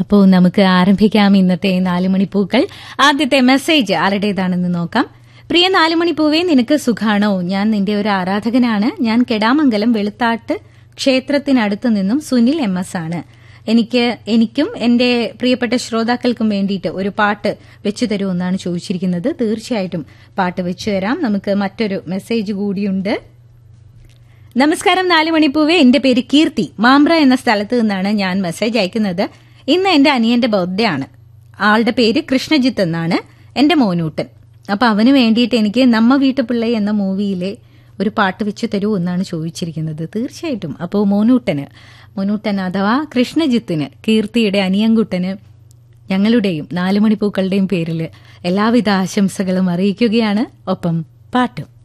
അപ്പോൾ നമുക്ക് ആരംഭിക്കാം ഇന്നത്തെ നാലുമണിപ്പൂക്കൾ ആദ്യത്തെ മെസ്സേജ് ആരുടേതാണെന്ന് നോക്കാം പ്രിയ നാലുമണിപ്പൂവേ നിനക്ക് സുഖാണോ ഞാൻ നിന്റെ ഒരു ആരാധകനാണ് ഞാൻ കെടാമംഗലം വെളുത്താട്ട് ക്ഷേത്രത്തിനടുത്ത് നിന്നും സുനിൽ എം എസ് ആണ് എനിക്ക് എനിക്കും എന്റെ പ്രിയപ്പെട്ട ശ്രോതാക്കൾക്കും വേണ്ടിയിട്ട് ഒരു പാട്ട് വെച്ചു തരുമെന്നാണ് ചോദിച്ചിരിക്കുന്നത് തീർച്ചയായിട്ടും പാട്ട് വെച്ചു തരാം നമുക്ക് മറ്റൊരു മെസ്സേജ് കൂടിയുണ്ട് നമസ്കാരം നാല് മണിപ്പൂവേ എന്റെ പേര് കീർത്തി മാമ്പ്ര എന്ന സ്ഥലത്ത് നിന്നാണ് ഞാൻ മെസ്സേജ് അയക്കുന്നത് ഇന്ന് എന്റെ അനിയന്റെ ബർത്ത്ഡേ ആണ് ആളുടെ പേര് കൃഷ്ണജിത്ത് എന്നാണ് എന്റെ മോനൂട്ടൻ അപ്പൊ അവന് വേണ്ടിയിട്ട് എനിക്ക് നമ്മ വീട്ടുപിള്ളை എന്ന മൂവിയിലെ ഒരു പാട്ട് വെച്ച് തരൂ എന്നാണ് ചോദിച്ചിരിക്കുന്നത് തീർച്ചയായിട്ടും അപ്പോൾ മോനൂട്ടന് മോനൂട്ടൻ അഥവാ കൃഷ്ണജിത്തിന് കീർത്തിയുടെ അനിയൻകുട്ടന് ഞങ്ങളുടെയും നാലുമണിപ്പൂക്കളുടെയും പേരിൽ എല്ലാവിധ ആശംസകളും അറിയിക്കുകയാണ് ഒപ്പം പാട്ടും